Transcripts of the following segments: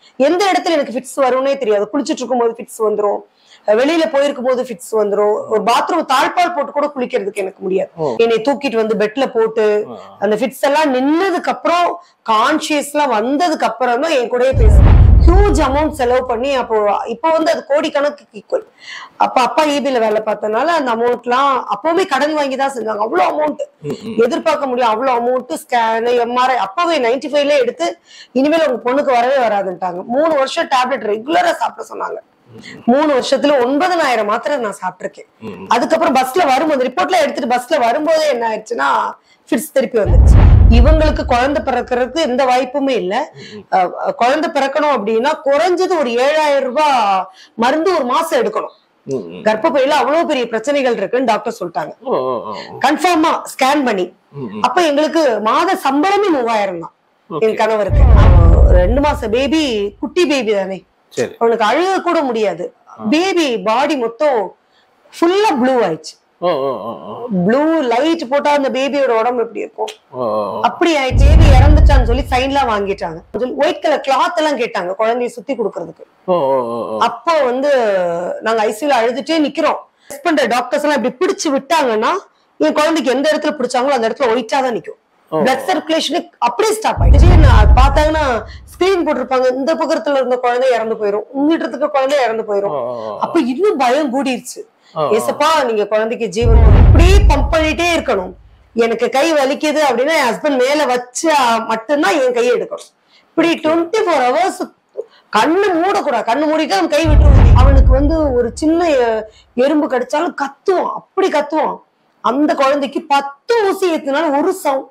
எந்த இடத்துல எனக்கு ஃபிட்ஸ் வரும்னே தெரியாது குளிச்சிட்டு இருக்கும்போது ஃபிட்ஸ் வந்துரும் வெளியில போயிருக்கும் போது ஃபிட்ஸ் வந்துரும் ஒரு பாத்ரூம் தாழ்பால் போட்டு கூட குளிக்கிறதுக்கு எனக்கு முடியாது ஓ. என்னை தூக்கிட்டு வந்து பெட்ல போட்டு ஆ. அந்த ஃபிட்ஸ் எல்லாம் நின்னதுக்கு அப்புறம் கான்சியஸ் எல்லாம் வந்ததுக்கு அப்புறம் தான் என் கூடயே பேசுவேன் ஹியூஜ் அமௌண்ட் செலவு பண்ணி அப்போ இப்போ வந்து அது கோடிக்கணக்கு ஈக்குவல் அப்ப அப்பா ஈபில வேலை பார்த்தனால அந்த அமௌண்ட்லாம் அப்பவுமே கடன் வாங்கி தான் செஞ்சாங்க அவ்வளவு அமௌண்ட் ம், ம். எதிர்பார்க்க முடியும் அவ்வளவு அமௌண்ட் ஸ்கேன் எம்ஆர்ஐ அப்பவே நைன்டி ஃபைவ்ல எடுத்து இனிமேல் உங்க பொண்ணுக்கு வரவே வராதுன்ட்டாங்க மூணு வருஷம் டேப்லெட் ரெகுலரா சாப்பிட சொன்னாங்க மூணு வருஷத்துல ஒன்பதனாயிரம் மாத்திரை நான் சாப்பிட்டிருக்கேன் ம். அதுக்கப்புறம் பஸ்ல வரும்போது ரிப்போர்ட்ல எடுத்துட்டு பஸ்ல வரும்போதே என்ன ஆயிடுச்சுன்னா ஃபிட்ஸ் திருப்பி வந்துருச்சு இவங்களுக்கு குழந்தை பிறக்கிறதுக்கு எந்த வாய்ப்புமே இல்ல அஹ், அஹ், குழந்தை பிறக்கணும் அப்படின்னா குறைஞ்சது ஒரு ஏழாயிரம் ரூபாய் மருந்து ஒரு மாசம் எடுக்கணும் ம், ம். கர்ப்பப்பையில அவ்வளவு பெரிய பிரச்சனைகள் இருக்குன்னு டாக்டர் சொல்லிட்டாங்க ஓ, ஓ, ஓ. கன்ஃபார்மா ஸ்கேன் பண்ணி ம், ம். அப்ப எங்களுக்கு மாத சம்பளமே மூவாயிரம் தான் Okay. என் கணவருக்கு அவன் ரெண்டு மாசம் பேபி குட்டி பேபி தானே சரி அவனுக்கு அழுக கூட முடியாது பேபி பாடி மொத்தம் ஃபுல்லா ப்ளூ ஆயிடுச்சு ஓ ஓ ஓ ஓ. ப்ளூ லைட் போட்டா அந்த பேபியோட உடம்பு எப்படி இருக்கும் ஓ, ஓ, ஓ. அப்படி ஆயிடுச்சு பேபி இறந்துட்டான்னு சொல்லி சைன்லாம் வாங்கிட்டாங்க ஒயிட் கலர் கிளாத் எல்லாம் கேட்டாங்க குழந்தைய சுத்தி கொடுக்கறதுக்கு ஓ, ஓ, ஓ, ஓ. அப்போ வந்து நாங்க ஐசியூல அழுதுட்டே நிக்கிறோம் டெஸ்ட் பண்ற டாக்டர்ஸ் எல்லாம் இப்படி பிடிச்சு விட்டாங்கன்னா என் குழந்தைக்கு எந்த இடத்துல பிடிச்சாங்களோ அந்த இடத்துல ஒயிட்டா தான் நிக்கும் ஓ. பிளட் சர்க்குலேஷன் அப்படியே ஸ்டாப் ஆயிடுச்சு நான் பார்த்தாங்கன்னா ஸ்கிரீன் போட்டிருப்பாங்க இந்த பக்கத்துல இருந்த குழந்தை இறந்து போயிரும் உங்ககிட்ட இருக்க குழந்தை இறந்து ஓ, போயிரும் ஓ, ஓ. அப்ப இன்னும் பயம் கூடிருச்சு ஓ, ஓ. ஏசப்பா நீங்க குழந்தைக்கு ஜீவன் கொடுங்க. இப்படியே பம்ப் பண்ணிட்டே இருக்கணும் எனக்கு கை வலிக்குது அப்படின்னா என் ஹஸ்பண்ட் மேல வச்சா மட்டும்தான் என் கையை எடுக்கணும் இப்படி டுவெண்ட்டி ஃபோர் ஹவர்ஸ் கண்ணு மூடக்கூடாது கண்ணு மூடிட்டு அவன் கை விட்டு அவனுக்கு வந்து ஒரு சின்ன எ- எறும்பு கடிச்சாலும் கத்துவான் அப்படி கத்துவான் அந்த குழந்தைக்கு பத்து ஊசி ஏத்தினாலும் ஒரு சவு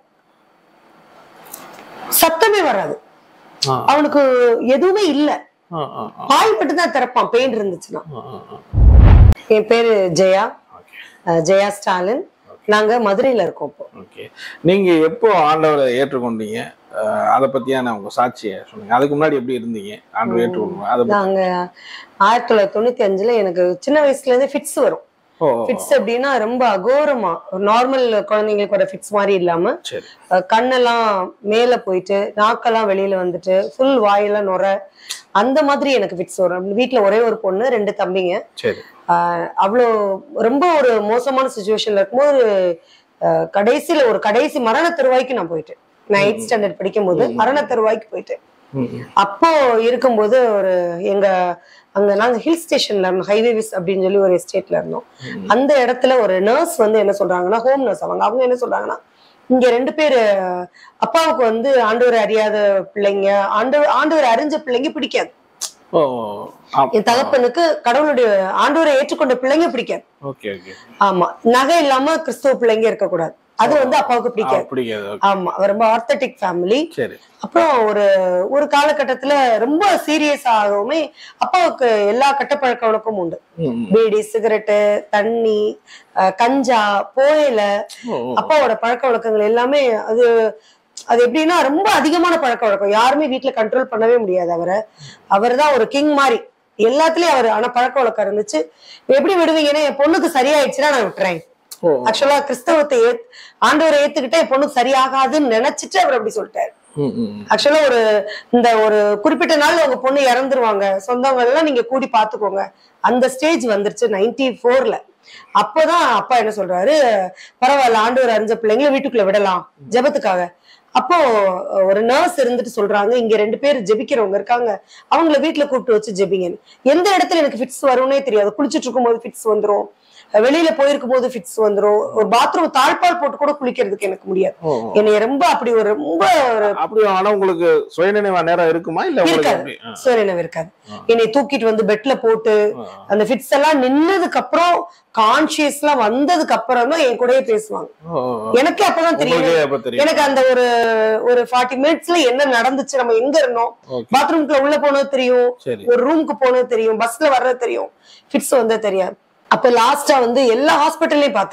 சத்தமே வராது ஆ, அவனுக்கு எதுவுமே இல்ல ஆ, ஆ, ஆ. பால் மட்டும் தான் திறப்பான் பெயின் இருந்துச்சுன்னா ஆ, ஆ, ஆ. என் பேரு ஜெயா Okay. அஹ் ஜெயா ஸ்டாலின் நாங்க மதுரையில இருக்கோம் இப்போ ஓகே நீங்க எப்போ ஆண்டவரை ஏற்றுக்கொண்டீங்க அஹ், அதை பத்தியான உங்க சாட்சியை சொல்லுங்க அதுக்கு முன்னாடி எப்படி இருந்தீங்க ஆண்டவர் ஏற்றுக்கொண்டு அதை பத்தி- நாங்க ஆயிரத்தி தொள்ளாயிரத்தி தொண்ணூத்தி அஞ்சுல எனக்கு சின்ன வயசுல இருந்தே ஃபிட்ஸ் வரும் ஓ ஃபிட்ஸ் அப்படின்னா ரொம்ப அகோரமா ஒரு நார்மல் குழந்தைங்களுக்கு வர ஃபிட்ஸ் மாதிரி இல்லாம சரி அஹ் கண்ணெல்லாம் மேல போயிட்டு நாக்கெல்லாம் வெளியில வந்துட்டு ஃபுல் வாயெல்லாம் நுர அந்த மாதிரி எனக்கு ஃபிட்ஸ் வரும் வீட்ல ஒரே ஒரு பொண்ணு ரெண்டு தம்பிங்க சரி ஆஹ் அவ்வளோ ரொம்ப ஒரு மோசமான சுச்சுவேஷன்ல இருக்கும்போது ஆஹ் கடைசியில ஒரு கடைசி மரண தருவாய்க்கு நான் போயிட்டேன் நான் எயிட் ஸ்டாண்டர்ட் படிக்கும் போது மரண தருவாய்க்கு போயிட்டேன் ம், ம். அப்போ இருக்கும்போது ஒரு எங்க அங்க நாங்க ஹில் ஸ்டேஷன்ல இருந்தோம் ஹைவேவிஸ் அப்படின்னு சொல்லி ஒரு எஸ்டேட்ல இருந்தோம் ம். அந்த இடத்துல ஒரு நர்ஸ் வந்து என்ன சொல்றாங்கன்னா ஹோம் நர்ஸ் அவங்க அவங்க என்ன சொல்றாங்கன்னா இங்க ரெண்டு பேரு அப்பாவுக்கு வந்து ஆண்டவர் அறியாத பிள்ளைங்க ஆண்டவர் ஆண்டவர் அறிஞ்ச பிள்ளைங்க பிடிக்காது ஓ ஆ, என் தகப்பனுக்கு கடவுளுடைய ஆண்டவரை ஏற்றுக்கொண்ட பிள்ளைங்க பிடிக்காது ஓகே ஓகே ஆமா நகை இல்லாம கிறிஸ்தவ பிள்ளைங்க இருக்கக்கூடாது அது வந்து அப்பாவுக்கு ஆ, பிடிக்காது பிடிக்காது ஓகே. ஆமா அவர் ரொம்ப ஆர்த்தட்டிக் ஃபேமிலி சரி அப்புறம் ஒரு ஒரு காலகட்டத்துல ரொம்ப சீரியஸ் ஆகவுமே அப்பாவுக்கு எல்லா கெட்ட பழக்க வழக்கமும் உண்டு ம், ம். பீடி சிகரெட்டு தண்ணி அஹ், கஞ்சா புகையில ஓ, ஓ. அப்பாவோட பழக்க வழக்கங்கள் எல்லாமே அது அது எப்படின்னா ரொம்ப அதிகமான பழக்க வழக்கம் யாருமே வீட்ல கண்ட்ரோல் பண்ணவே முடியாது அவரை அவர் தான் ஒரு கிங் மாதிரி எல்லாத்துலயும் அவர் ஆனா பழக்க வழக்கம் இருந்துச்சு எப்படி விடுவீங்கன்னா என் பொண்ணுக்கு சரியாயிடுச்சுன்னா நான் விட்டுறேன் ஓ ஆக்சுவலா கிறிஸ்தவத்தை ஏத் ஆண்டவரை ஏத்துக்கிட்டா என் பொண்ணுக்கு சரியாகாதுன்னு நினைச்சிட்டு அவர் அப்படி சொல்லிட்டாரு ம், ம், ம். ஆக்சுவலா ஒரு இந்த ஒரு குறிப்பிட்ட நாள் உங்க பொண்ணு இறந்துருவாங்க சொந்தவங்க எல்லாம் நீங்க கூடி பாத்துக்கோங்க அந்த ஸ்டேஜ் வந்துருச்சு நைன்டி ஃபோர்ல அப்போதான் அப்பா என்ன சொல்றாரு பரவாயில்ல ஆண்டவர் அறிஞ்ச பிள்ளைங்களை வீட்டுக்குள்ள விடலாம் ஜெபத்துக்காக அப்போ ஒரு நர்ஸ் இருந்துட்டு சொல்றாங்க இங்க ரெண்டு பேர் ஜெபிக்கிறவங்க இருக்காங்க அவங்கள வீட்டுல கூப்பிட்டு வச்சு ஜெபிங்கன்னு எந்த இடத்துல எனக்கு ஃபிட்ஸ் வரும்னே தெரியாது குளிச்சிட்டு இருக்கும்போது ஃபிட்ஸ் வந்துரும் வெளியில போயிருக்கும் போது ஃபிட்ஸ் வந்துரும் ஒரு பாத்ரூம் தாழ்பால் போட்டு கூட குளிக்கிறதுக்கு எனக்கு முடியாது ஓ, ஓ. என்னைய ரொம்ப அப்படி ஒரு ரொம்ப ஒரு அப்படி ஆனா உங்களுக்கு சுயநினைவா நேரம் இருக்குமா இல்ல உங்களுக்கு இருக்காது எப்படி? ஆ, சூரியனவு இருக்காது ஆ. என்னை தூக்கிட்டு வந்து பெட்ல போட்டு ஆ, அந்த ஃபிட்ஸ் எல்லாம் நின்னதுக்கு அப்புறம் கான்சியஸ் எல்லாம் வந்ததுக்கு அப்புறம் தான் என் கூடயே பேசுவாங்க ஓ, ஓ, ஓ. எனக்கே அப்பதான் தெரியும் உங்களுக்கே எப்ப தெரியும் எனக்கு அந்த ஒரு ஒரு ஃபார்ட்டி மினிட்ஸ்ல என்ன நடந்துச்சு நம்ம எங்க இருந்தோம் ஓகே பாத்ரூம்குள்ள உள்ள போனது தெரியும் சரி ஒரு ரூமுக்கு போனது தெரியும் பஸ்ல வர்றது தெரியும் ஃபிட்ஸ் வந்தது தெரியாது அப்ப லாஸ்டா வந்து எல்லா ஹாஸ்பிட்டல்லையும் பார்த்தாச்சு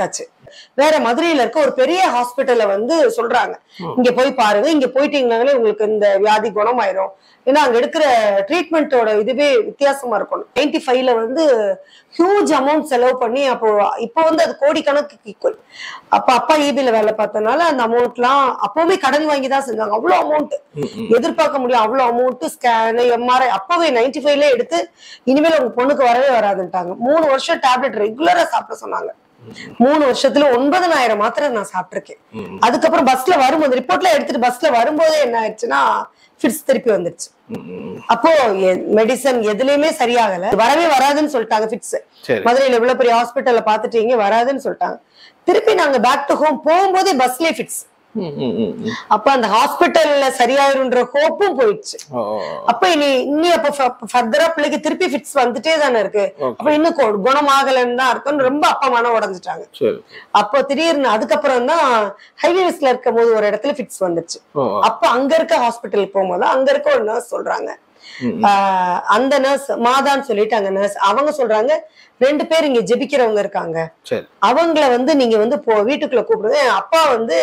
வேற மதுரையில இருக்க ஒரு பெரிய ஹாஸ்பிட்டல்ல வந்து சொல்றாங்க இங்க போய் பாருங்க இங்க போயிட்டீங்கனாலே உங்களுக்கு இந்த வியாதி குணமாயிரும் ஏன்னா அங்க எடுக்கிற ட்ரீட்மெண்ட்டோட இதுவே வித்தியாசமா இருக்கணும் நைன்டி ஃபைவ்ல வந்து ஹியூஜ் அமௌண்ட் செலவு பண்ணி அப்போ இப்போ வந்து அது கோடிக்கணக்குக்கு ஈக்குவல் அப்ப அப்பா ஈபில வேலை பார்த்தனால அந்த அமௌண்ட்லாம் அப்பவுமே கடன் வாங்கி தான் செஞ்சாங்க அவ்வளவு அமௌண்ட் எதிர்பார்க்க முடியும் அவ்வளவு அமௌண்ட் ஸ்கேனு எம்ஆர்ஐ அப்பவே நைன்டி ஃபைவ்ல எடுத்து இனிமேல் உங்க பொண்ணுக்கு வரவே வராதுன்ட்டாங்க மூணு வருஷம் டேப்லெட் ரெகுலரா சாப்பிட சொன்னாங்க மூணு வருஷத்துல ஒன்பதனாயிரம் மாத்திரை நான் சாப்பிட்டிருக்கேன் அதுக்கப்புறம் பஸ்ல வரும்போது ரிப்போர்ட்ல எடுத்துட்டு பஸ்ல வரும்போதே என்ன ஆயிடுச்சுன்னா ஃபிட்ஸ் திருப்பி வந்துருச்சு அப்போ மெடிசன் எதுலயுமே சரியாகல வரவே வராதுன்னு சொல்லிட்டாங்க ஃபிட்ஸ் சரி மதுரையில இவ்வளவு பெரிய ஹாஸ்பிட்டல்ல பாத்துட்டீங்க வராதுன்னு சொல்லிட்டாங்க திருப்பி நாங்க பேக் டு ஹோம் போகும்போதே பஸ்லயே ஃபிட்ஸ் ம், ம், ம், ம். அப்ப அந்த ஹாஸ்பிட்டல்ல சரியாயிருன்ற ஹோப்பும் போயிடுச்சு ஓ, ஓ, ஓ. அப்ப இனி இன்னி அப்ப ஃபர்தரா பிள்ளைக்கு திருப்பி ஃபிட்ஸ் வந்துட்டே தானே இருக்கு Okay. அப்ப இன்னும் கு- குணமாகலன்னு தான் அர்த்தம் ரொம்ப அப்பா மனம் உடஞ்சிட்டாங்க சரி அப்போ திடீர்னு அதுக்கப்புறம் தான் ஹைவேஸ்ல இருக்கும் போது ஒரு இடத்துல ஃபிட்ஸ் வந்துச்சு ஓ ஓ. அப்ப அங்க இருக்க ஹாஸ்பிட்டலுக்கு போகும்போது அங்க இருக்க ஒரு நர்ஸ் சொல்றாங்க ம், ம். ஆஹ் அந்த நர்ஸ் மாதான்னு சொல்லிட்டு அங்க நர்ஸ் அவங்க சொல்றாங்க ரெண்டு பேர் இங்க ஜெபிக்கிறவங்க இருக்காங்க சரி அவங்கள வந்து நீங்க வந்து போ வீட்டுக்குள்ள கூப்பிடுங்க என் அப்பா வந்து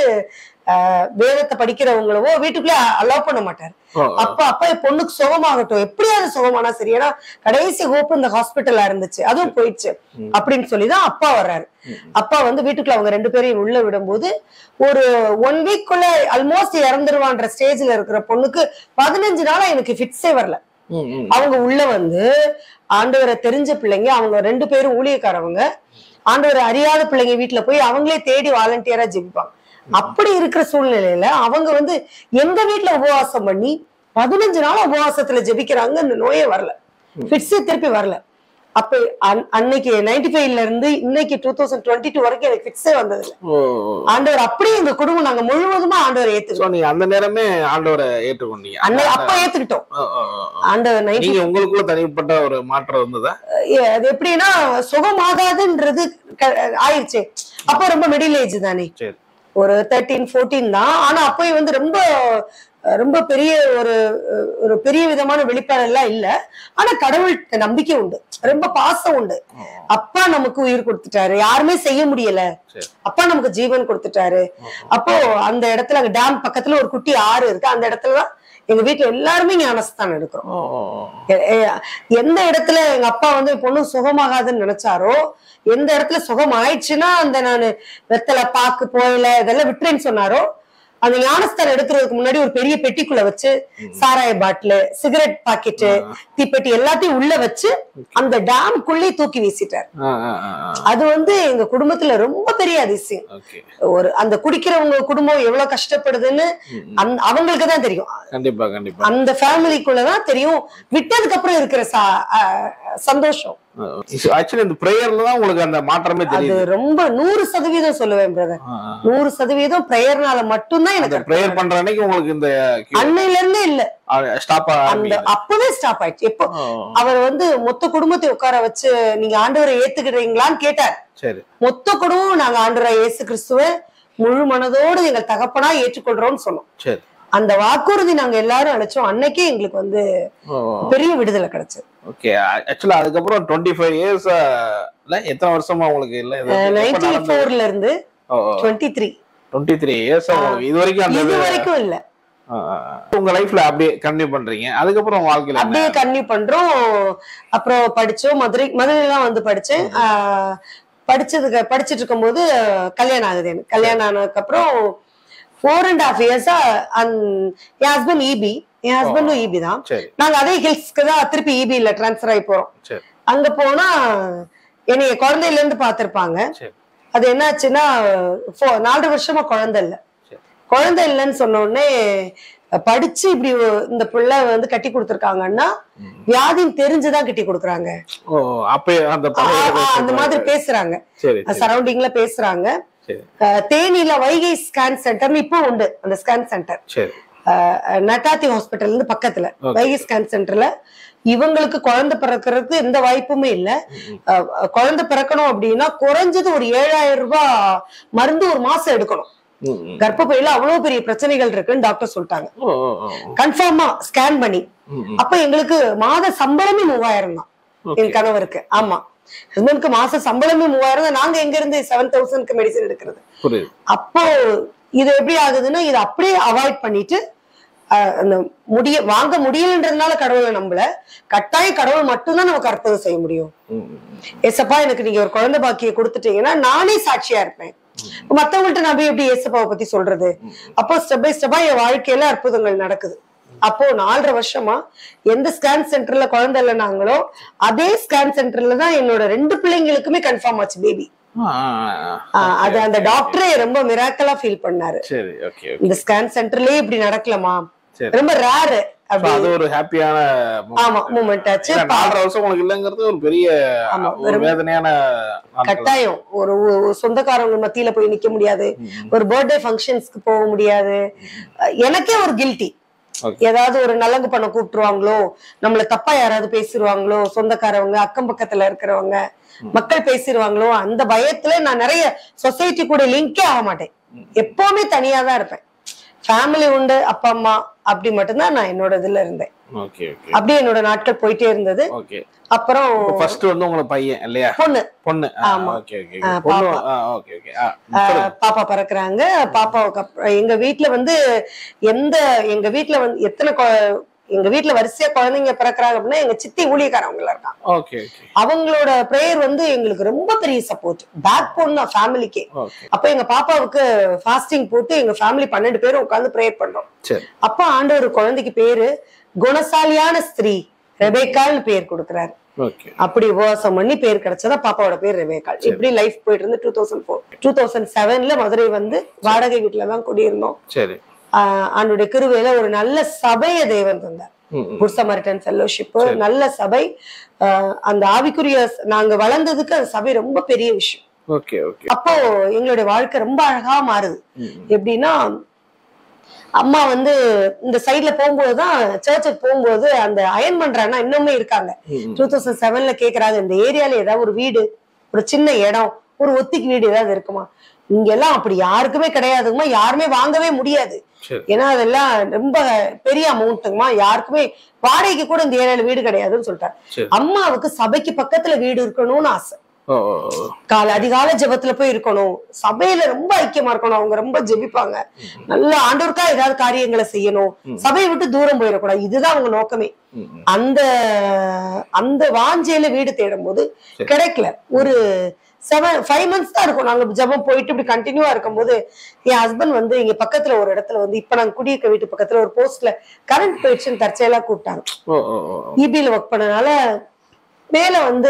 ஆஹ் வேதத்தை படிக்கிறவங்களவோ வீட்டுக்குள்ள அலோவ் பண்ண மாட்டார் ஓ, ஓ. அப்ப அப்பா என் பொண்ணுக்கு சுகமாகட்டும் எப்படியாவது சுகமானா சரி ஏன்னா கடைசி ஹோப் இந்த ஹாஸ்பிட்டல்ல இருந்துச்சு அதுவும் போயிடுச்சு அப்படின்னு சொல்லிதான் அப்பா வர்றாரு அப்பா வந்து வீட்டுக்குள்ள அவங்க ரெண்டு பேரையும் உள்ள விடும்போது ஒரு ஒன் வீக்குள்ள ஆல்மோஸ்ட் இறந்துருவான்ற ஸ்டேஜ்ல இருக்கிற பொண்ணுக்கு பதினஞ்சு நாளா எனக்கு ஃபிட்ஸே வரல ம், ம். அவங்க உள்ள வந்து ஆண்டவரை தெரிஞ்ச பிள்ளைங்க அவங்க ரெண்டு பேரும் ஊழியக்காரவங்க ஆண்டவரை அறியாத பிள்ளைங்க வீட்டுல போய் அவங்களே தேடி வாலண்டியரா ஜெபிப்பாங்க அப்படி இருக்கிற சூழ்நிலையில அவங்க வந்து எங்க வீட்டுல உபவாசம் பண்ணி பதினஞ்சு நாள் உபவாசத்துல ஜெபிக்கிறாங்க இந்த நோயே வரல ஃபிட்ஸே திருப்பி வரல அப்ப அன்- அன்னைக்கு நைன்டி ஃபைவ்ல இருந்து இன்னைக்கு டூ தௌசண்ட் டுவெண்ட்டி டூ வரைக்கும் எனக்கு ஃபிட்ஸே வந்தது இல்ல ஓ, ஓ. ஆண்டவர் அப்படியே எங்க குடும்பம் நாங்க முழுவதுமா ஆண்டவர் ஏத்துக்கிட்டோம் So, நீங்க அந்த நேரமே ஆண்டவரை ஏற்றுக்கொண்டீங்க அன்னை அப்ப ஏத்துக்கிட்டோம் ஓ, ஓ, ஓ, ஓ. ஆண்டவர் நைன்டி நீங்க உங்களுக்குள்ள தனிப்பட்ட ஒரு மாற்றம் இருந்ததா ஏ, அது எப்படின்னா சுகமாகாதுன்றது க- ஆயிருச்சு அப்போ ரொம்ப மிடில் ஏஜ் தானே சரி ஒரு தேர்ட்டீன் ஃபோர்டீன் தான் ஆனா அப்பயும் வந்து ரொம்ப ரொம்ப பெரிய ஒரு ஒரு பெரிய விதமான வெளிப்பாடு எல்லாம் இல்ல ஆனா கடவுள் நம்பிக்கை உண்டு ரொம்ப பாசம் உண்டு அப்பா நமக்கு உயிர் கொடுத்துட்டாரு யாருமே செய்ய முடியல சரி. அப்பா நமக்கு ஜீவன் கொடுத்துட்டாரு அப்போ அந்த இடத்துல அங்க டேம் பக்கத்துல ஒரு குட்டி ஆறு இருக்கு அந்த இடத்துலதான் எங்க வீட்டுல எல்லாருமே ஞானஸ்தானம் எடுக்கிறோம் ஓ, ஓ, ஓ. எ- எ- எந்த இடத்துல எங்க அப்பா வந்து என் பொண்ணு சுகமாகாதுன்னு நினைச்சாரோ எந்த இடத்துல சுகம் ஆயிடுச்சுன்னா அந்த நான் வெத்தலை பாக்கு போயில இதெல்லாம் விட்டுறேன்னு சொன்னாரோ அந்த ஞானஸ்தானம் எடுக்கிறதுக்கு முன்னாடி ஒரு பெரிய பெட்டிக்குள்ள வச்சு சாராய பாட்டில் சிகரெட் பாக்கெட்டு தீப்பெட்டி எல்லாத்தையும் உள்ள வச்சு அந்த டேம்குள்ளே தூக்கி வீசிட்டார் ஆ, ஆ, ஆ, ஆ. அது வந்து எங்க குடும்பத்துல ரொம்ப பெரிய அதிசயம் ஓகே ஒரு அந்த குடிக்கிறவங்க குடும்பம் எவ்வளவு கஷ்டப்படுதுன்னு அந்த அவங்களுக்கு தான் தெரியும் கண்டிப்பா கண்டிப்பா அந்த ஃபேமிலிக்குள்ளதான் தெரியும் விட்டதுக்கு அப்புறம் இருக்கிற சா- அஹ் சந்தோஷம் ஆக்சுவலி இந்த பிரேயர்ல தான் உங்களுக்கு அந்த மாற்றமே அது தெரியுது ரொம்ப நூறு சதவீதம் சொல்லுவேன் பிரதர் ஆ, ஆ. நூறு சதவீதம் பிரேயர்னால மட்டும்தான் அந்த எனக்கு பிரேயர் பண்ற அன்னைக்கு உங்களுக்கு இந்த அன்னையில இருந்தே இல்ல ஸ்டாப் அந்த அப்பவே ஸ்டாப் ஆயிடுச்சு எப்போ ஓ, அவர் வந்து மொத்த குடும்பத்தை உட்கார வச்சு நீங்க ஆண்டவரை ஏத்துக்கிடுறீங்களான்னு கேட்டார் சரி மொத்த குடும்பம் நாங்க ஆண்டவரை இயேசு கிறிஸ்துவ முழு மனதோடு எங்கள் தகப்பனா ஏற்றுக்கொள்றோம்னு சொன்னோம் சரி அந்த வாக்குறுதி நாங்க எல்லாரும் அழைச்சோம் அன்னைக்கே எங்களுக்கு வந்து பெரிய விடுதலை கிடைச்சது ஓகே ஆக்சுவலா அதுக்கப்புறம் டுவெண்ட்டி ஃபைவ் இயர்ஸ் எத்தனை வருஷமா உங்களுக்கு இல்ல நைன்டி ஃபோர்ல இருந்து twenty three twenty three years உங்களுக்கு இது வரைக்கும் அந்த இது வரைக்கும் இல்ல ஆ, ஆ, ஆ. உங்க லைஃப்ல அப்படியே கண்டினியூ பண்றீங்க அதுக்கப்புறம் வாழ்க்கையில என்ன? அப்படியே கன்னியூ பண்றோம் அப்புறம் படிச்சோம் மதுரை மதுரைலாம் வந்து படிச்சேன் ஆஹ் படிச்சதுக்கு படிச்சிட்டு இருக்கும்போது கல்யாணம் ஆகுது எனக்கு கல்யாணம் ஆனதுக்கு அப்புறம் ஃபோர் அண்ட் ஹாஃப் இயர்ஸா என் ஹஸ்பண்ட் இபி என் ஹஸ்பண்டும் இபி தான் சரி நாங்க அதே ஹில்ஸ்க்கு தான் திருப்பி இபில ட்ரான்ஸ்ஃபர் ஆகி போறோம் சரி அங்க போனா என்னைய குழந்தையில இருந்து பார்த்திருப்பாங்க சரி அது என்னாச்சுன்னா ஃபோ- நாலு வருஷமா குழந்தை இல்ல சரி. குழந்தை இல்லைன்னு சொன்ன உடனே படிச்சு இப்படி இந்த பிள்ளை வந்து கட்டி கொடுத்துருக்காங்கன்னா வியாதின்னு தெரிஞ்சுதான் கட்டி கொடுக்குறாங்க ஓ அப்பயே அந்த ஆ, பழைய ஆ, அந்த மாதிரி பேசுறாங்க சரி சரி சரௌண்டிங்ல பேசுறாங்க சரி அஹ், தேனியில வைகை ஸ்கேன் சென்டர்னு இப்போ உண்டு அந்த ஸ்கேன் சென்டர் சரி நட்டாத்தி ஹாஸ்பிட்டல் இருந்து பக்கத்துல Okay. வைகை ஸ்கேன் சென்டர்ல இவங்களுக்கு குழந்தை பிறக்கிறதுக்கு எந்த வாய்ப்புமே இல்ல அஹ், அஹ், குழந்தை பிறக்கணும் அப்படின்னா குறைஞ்சது ஒரு ஏழாயிரம் ரூபாய் மருந்து ஒரு மாசம் எடுக்கணும் ம், ம். கர்ப்பப்பையில அவ்வளவு பெரிய பிரச்சனைகள் இருக்குன்னு டாக்டர் சொல்லிட்டாங்க ஓ ஓ ஓ கன்ஃபார்மா ஸ்கேன் பண்ணி ம், ம். அப்ப எங்களுக்கு மாத சம்பளமே மூவாயிரம் தான் Okay. என் கணவருக்கு ஆமா ஹஸ்பண்ட்க்கு மாச சம்பளமே மூவாயிரம் தான் நாங்க எங்க இருந்து செவன் தௌசண்ட்க்கு மெடிசன் எடுக்கிறது புரியுது அப்போ இது எப்படி ஆகுதுன்னா இது அப்படியே அவாய்ட் பண்ணிட்டு அஹ், அந்த முடிய வாங்க முடியலன்றதுனால கடவுளை நம்பல கட்டாயம் கடவுள் மட்டும்தான் நமக்கு அற்புதம் செய்ய முடியும் ம், ம், ம். ஏசப்பா எனக்கு நீங்க ஒரு குழந்தை பாக்கிய கொடுத்துட்டீங்கன்னா நானே சாட்சியா இருப்பேன் மத்தவங்கள்ட்ட நான் போய் எப்படி ஏசப்பாவை பத்தி சொல்றது அப்போ ஸ்டெப் பை ஸ்டெப்பா என் வாழ்க்கையில அற்புதங்கள் நடக்குது அப்போ நாலரை வருஷமா எந்த ஸ்கேன் சென்டர்ல குழந்தை இல்லைனாங்களோ அதே ஸ்கேன் சென்டர்ல தான் என்னோட ரெண்டு பிள்ளைங்களுக்குமே கன்ஃபார்ம் ஆச்சு பேபி ஆ, ஆ, ஆ, ஆ. அது அந்த டாக்டரே ரொம்ப மிராக்கலா ஃபீல் பண்ணாரு சரி ஓகே ஓகே இந்த ஸ்கேன் சென்டர்லயே இப்படி நடக்கலாமா சரி ரொம்ப ரேரு So, அப்படி அது ஒரு ஹாப்பியான ஆமா மூமெண்ட் ஆச்சு ஏன்னா, நாலரை வருஷம் உங்களுக்கு இல்லைங்கிறது ஒரு பெரிய ஆமா, ஒரு வேதனையான நாட்கள். கட்டாயம் ஒரு ஒரு சொந்தக்காரங்க மத்தியில போய் நிக்க முடியாது ம். ஒரு பர்த்டே ஃபங்க்ஷன்ஸ்க்கு போக முடியாது அஹ் எனக்கே ஒரு கில்ட்டி Okay. ஏதாவது ஒரு நலங்கு பண்ண கூப்பிட்டுருவாங்களோ நம்மள தப்பா யாராவது பேசிடுவாங்களோ சொந்தக்காரவங்க அக்கம் பக்கத்துல இருக்கிறவங்க மக்கள் பேசிடுவாங்களோ அந்த பயத்துல நான் நிறைய சொசைட்டி கூட லிங்கே ஆக மாட்டேன் எப்பவுமே தனியா தான் இருப்பேன் ஃபேமிலி உண்டு அப்பா அம்மா அப்படி மட்டும்தான் நான் என்னோட இதுல இருந்தேன் ஓகே ஓகே அப்படியே என்னோட நாட்கள் போயிட்டே இருந்தது ஓகே அப்புறம் ஃபர்ஸ்ட் வந்து உங்களுக்கு பையன் இல்லையா பொண்ணு பொண்ணு ஆமா. ஓகே ஓகே ஆ, பொண்ணு பாப்பா. ஓகே ஓகே ஆ ஆஹ் சொல்லுங்க. பாப்பா பிறக்குறாங்க பாப்பாவுக்கு அப்புறம் எங்க வீட்ல வந்து எந்த எங்க வீட்ல வந்து எத்தனை கொ- எங்க வீட்ல வரிசையா குழந்தைங்க பிறக்குறாங்க அப்படின்னா எங்க சித்தி ஊழியக்காரவங்க இருக்காங்க ஓகே ஓகே அவங்களோட பிரேயர் வந்து எங்களுக்கு ரொம்ப பெரிய சப்போர்ட் பேக் போன் தான் ஃபேமிலிக்கு ஓகே அப்ப எங்க பாப்பாவுக்கு ஃபாஸ்டிங் போட்டு எங்க ஃபேமிலி பன்னெண்டு பேரும் உட்கார்ந்து ப்ரேயர் பண்றோம் சரி அப்ப ஆண்டவர் குழந்தைக்கு பேரு குணசாலியான ஸ்திரீ ரெபேக்கால்னு பேர் கொடுக்குறாரு ஓகே அப்படி உபவாசம் பண்ணி பேர் கிடைச்சதா பாப்பாவோட பேர் ரெபேக்கால் இப்படி லைஃப் போயிட்டு இருந்து two thousand four two thousand செவன்ல மதுரை வந்து வாடகை வீட்டுல தான் குடியிருந்தோம் சரி ஆஹ் அவனுடைய கிருவையில ஒரு நல்ல சபையை தேவன் தந்தார் ம், ம். குட் சமரிட்டன் ஃபெல்லோஷிப் நல்ல சபை ஆஹ் அந்த ஆவிக்குரிய நாங்க வளர்ந்ததுக்கு அந்த சபை ரொம்ப பெரிய விஷயம் ஓகே ஓகே அப்போ எங்களுடைய வாழ்க்கை ரொம்ப அழகா மாறுது ம், ம். எப்படின்னா அம்மா வந்து இந்த சைட்ல போகும்போதுதான் சர்ச்சுக்கு போகும்போது அந்த அயன் பண்றாங்கன்னா இன்னுமே இருக்காங்க ம், ம். டூ தௌசண்ட் செவன்ல கேக்குறாங்க இந்த ஏரியால ஏதாவது ஒரு வீடு ஒரு சின்ன இடம் ஒரு ஒத்திக்கு வீடு ஏதாவது இருக்குமா இங்க எல்லாம் அப்படி யாருக்குமே கிடையாதுங்கம்மா யாருமே வாங்கவே முடியாது சரி ஏன்னா அதெல்லாம் ரொம்ப பெரிய அமௌண்ட்டுங்கம்மா யாருக்குமே வாடகைக்கு கூட இந்த ஏரியால வீடு கிடையாதுன்னு சொல்லிட்டாரு சரி அம்மாவுக்கு சபைக்கு பக்கத்துல வீடு இருக்கணும்னு ஆசை ஓ ஓ, ஓ. கால அதிகால ஜெபத்துல போய் இருக்கணும் சபையில ரொம்ப ஐக்கியமா இருக்கணும் அவங்க ரொம்ப ஜெபிப்பாங்க நல்ல ஆண்டவருக்கா ஏதாவது காரியங்களை செய்யணும் சபையை விட்டு தூரம் போயிடக்கூடாது இதுதான் அவங்க நோக்கமே ம், ம். அந்த அந்த வாஞ்சையில வீடு தேடும் போது சரி. கிடைக்கல ஒரு செவன் ஃபைவ் மந்த்ஸ் தான் இருக்கும் நாங்க ஜெபம் போயிட்டு இப்படி கண்டினியூவா இருக்கும்போது என் ஹஸ்பண்ட் வந்து இங்க பக்கத்துல ஒரு இடத்துல வந்து இப்ப நாங்க குடியிருக்க வீட்டு பக்கத்துல ஒரு போஸ்ட்ல கரண்ட் போயிடுச்சுன்னு தற்செயலா கூப்பிட்டாங்க ஓ ஓ ஓ ஓ. இபில ஒர்க் பண்ணனால மேல வந்து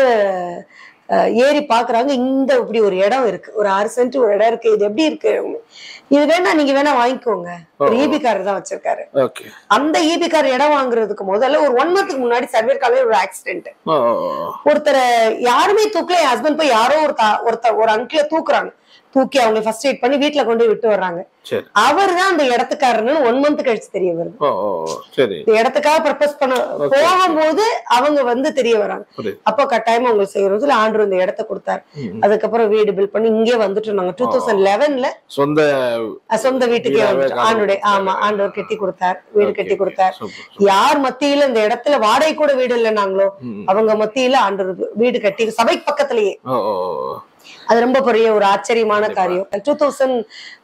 அஹ், ஏறி பாக்குறாங்க இந்த இப்படி ஒரு இடம் இருக்கு ஒரு ஆறு சென்ட் ஒரு இடம் இருக்கு இது எப்படி இருக்கு இது வேணா நீங்க வேணா வாங்கிக்கோங்க ஒரு ஈபி கார் தான் வச்சிருக்காரு ஓகே அந்த ஈபி கார் இடம் வாங்குறதுக்கு முதல்ல ஒரு ஒன் மந்த்துக்கு முன்னாடி சர்வே காலையில ஒரு ஆக்சிடென்ட் ஓ ஓ ஓ, ஓ. ஒருத்தரை யாருமே தூக்கல என் ஹஸ்பண்ட் போய் யாரோ ஒரு தா- ஒருத்தர் ஒரு அங்கிள தூக்குறாங்க தூக்கி அவங்க ஃபர்ஸ்ட் எய்ட் பண்ணி வீட்டுல கொண்டு போய் விட்டு வர்றாங்க சரி அவர் தான் அந்த இடத்துக்காரன்னு ஒன் மந்த் கழிச்சு தெரிய வருது ஓ ஓ ஓ. சரி இந்த இடத்துக்காக ப்ரப்போஸ் பண்ண போகும்போது அவங்க வந்து தெரிய வராங்க புரியுது அப்போ கட்டாயமா உங்களுக்கு செய்யறதுல ஆண்டு இந்த இடத்த கொடுத்தாரு ம், ம். அதுக்கப்புறம் வீடு பில் பண்ணி இங்கே வந்துட்டோம் நாங்க டூ தௌசண்ட் லெவன்ல சொந்த சொந்த வீட்டுக்கே வீடாவே வந்துட்டோம் காது ஆண்டுடைய கொடுத்தாரு. ஆமா ஆண்டவர் கட்டி கொடுத்தார் வீடு Okay, கட்டி okay. கொடுத்தார் Super, super. யார் மத்தியில இந்த இடத்துல வாடகை கூட வீடு இல்லைனாங்களோ ம், ம். அவங்க மத்தியில ஆண்டவர் வீடு கட்டி சபைக்கு பக்கத்திலேயே ஓ ஓ ஓ. அது ரொம்ப பெரிய ஒரு ஆச்சரியமான காரியம் டூ தௌசண்ட்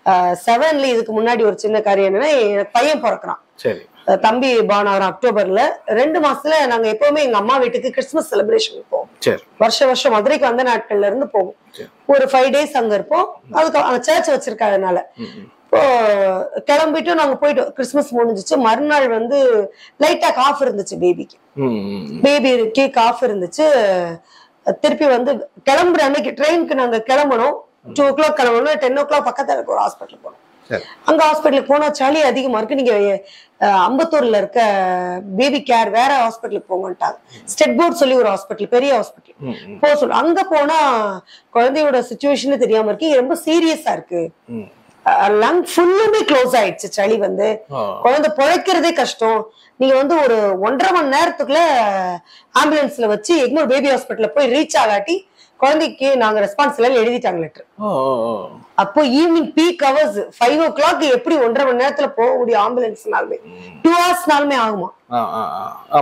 செவன்ல இதுக்கு முன்னாடி ஒரு சின்ன காரியம் என்னன்னா எனக்கு பையன் பிறக்கிறான் சரி அஹ் தம்பி பானாவர் அக்டோபர்ல ரெண்டு மாசத்துல நாங்க எப்பவுமே எங்க அம்மா வீட்டுக்கு கிறிஸ்துமஸ் செலிப்ரேஷன் போவோம் சரி வருஷம் வருஷம் மதுரைக்கு வந்த நாட்கள்ல இருந்து போவோம் சரி. ஒரு ஃபைவ் டேஸ் அங்க இருப்போம் அதுக்கு அங்க சர்ச் வச்சிருக்காதனால ம், ம். இப்போ கிளம்பிட்டு நாங்க போயிட்டோம் கிறிஸ்துமஸ் முடிஞ்சிச்சு மறுநாள் வந்து லைட்டா காஃப் இருந்துச்சு பேபிக்கு ம், ம், ம். பேபிக்கு காஃப் இருந்துச்சு திருப்பி வந்து கிளம்புற அன்னைக்கு ட்ரெயினுக்கு நாங்க கிளம்பணும் டூ ஓ கிளாக் கிளம்பணும் டென் ஓ கிளாக் பக்கத்துல இருக்க ஒரு ஹாஸ்பிட்டல் போனோம் சரி அங்க ஹாஸ்பிட்டலுக்கு போனா சளி அதிகமா இருக்கு நீங்க அஹ், அம்பத்தூர்ல இருக்க பேபி கேர் வேற ஹாஸ்பிட்டலுக்கு போங்கன்ட்டாங்க ஸ்டெட் போர்ட் சொல்லி ஒரு ஹாஸ்பிட்டல் பெரிய ஹாஸ்பிட்டல் ம், ம், போக சொல்லு அங்க போனா குழந்தையோட சுச்சுவேஷன் தெரியாம இருக்கு இது ரொம்ப சீரியஸா இருக்கு ம். லங் ஃபுல்லுமே க்ளோஸ் ஆயிடுச்சு சளி வந்து ஓ, குழந்தை பிழைக்கிறதே கஷ்டம் நீங்க வந்து ஒரு ஒன்றரை மணி நேரத்துக்குள்ள ஆம்புலன்ஸ்ல வச்சு எக்மோர் பேபி ஹாஸ்பிட்டல்ல போய் ரீச் ஆகாட்டி குழந்தைக்கு நாங்க ரெஸ்பான்ஸ் எல்லாம் எழுதிட்டாங்க லெட்டர் ஓ, ஓ, ஓ. அப்போ evening peak hours five o'clock எப்படி ஒன்றரை மணி நேரத்துல போக முடியும் ஆம்புலன்ஸ்னாலுமே ம். டூ ஹவர்ஸ்னாலுமே ஆகுமா ஆ, ஆ, ஆ. ஆமா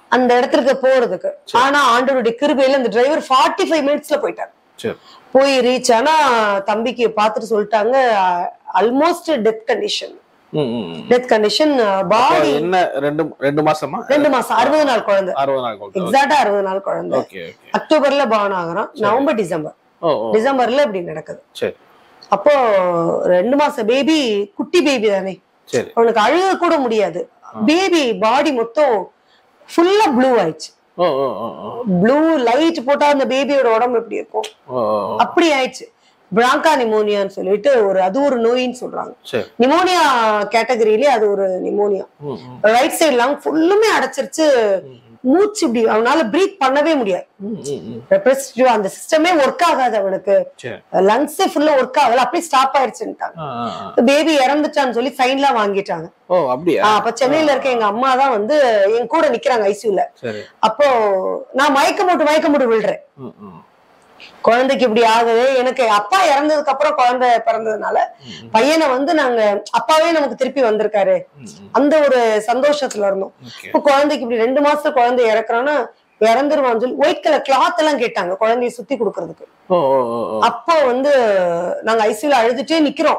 அந்த இடத்துக்கு போறதுக்கு ஆனா ஆண்டவருடைய கிருபையில அந்த டிரைவர் ஃபார்ட்டி ஃபைவ் மினிட்ஸ்ல போயிட்டார் சரி போய் ரீச் ஆனா தம்பிக்கு பார்த்துட்டு சொல்லிட்டாங்க ஆல்மோஸ்ட் டெத் கண்டிஷன் ம், ம், ம். டெத் கண்டிஷன் அப்ப பாடி என்ன ரெண்டு ரெண்டு மாசமா ரெண்டு மாசம் அறுபது நாள் குழந்தை அறுபது நாள் குழந்தை எக்ஸாக்டா அறுபது நாள் குழந்தை ஓகே ஓகே அக்டோபர்ல பான் ஆகுறான் நவம்பர் டிசம்பர் ஓ ஓ டிசம்பர்ல இப்படி நடக்குது சரி அப்போ ரெண்டு மாசம் பேபி குட்டி பேபி தானே சரி அவனுக்கு அழுக கூட முடியாது பேபி பாடி மொத்தம் ஃபுல்லா ப்ளூ ஆயிடுச்சு ஓ ஓ ஓ ஓ ப்ளூ லைட் போட்டா அந்த பேபியோட உடம்பு எப்படி இருக்கும் ஓ ஓ. அப்படி ஆயிடுச்சு பிராங்கா நிமோனியான்னு சொல்லிட்டு ஒரு அது ஒரு நோயின்னு சொல்றாங்க சரி நிமோனியா கேட்டகரியிலே அது ஒரு நிமோனியா ம், ம், ரைட் சைடு லங் ஃபுல்லுமே அடைச்சிருச்சு மூச்சு இப்படி அவனால பிரீத் பண்ணவே முடியாது ம், ம், ம். ரெப்ரஸன்டேட்டிவ் அந்த சிஸ்டமே ஒர்க் ஆகாது அவனுக்கு சரி லங்ஸே ஃபுல்லா ஒர்க் ஆகல அப்படியே ஸ்டாப் ஆயிடுச்சுட்டாங்க ஆ, ஆ, ஆ. பேபி இறந்துட்டான்னு சொல்லி சைன்லாம் வாங்கிட்டாங்க ஓ அப்படியா ஆஹ் அப்ப சென்னையில இருக்க எங்க அம்மா தான் வந்து என் கூட நிக்கிறாங்க ஐசியூல சரி அப்போ நான் மயக்க போட்டு மயக்க போட்டு விழுறேன் ம், ம். குழந்தைக்கு இப்படி ஆகுது எனக்கு அப்பா இறந்ததுக்கு அப்புறம் குழந்தை பிறந்ததுனால ம், பையனை வந்து நாங்க அப்பாவே நமக்கு திருப்பி வந்திருக்காரு ம், ம். அந்த ஒரு சந்தோஷத்துல இருந்தோம் ஓகே இப்ப குழந்தைக்கு இப்படி ரெண்டு மாசத்துல குழந்தை இறக்குறான்னா இறந்துருவான்னு சொல்லி ஒயிட் கலர் கிளாத் எல்லாம் கேட்டாங்க குழந்தைய சுத்தி கொடுக்கறதுக்கு ஓ ஓ ஓ ஓ. அப்போ வந்து நாங்க ஐசியூல அழுதுட்டே நிக்கிறோம்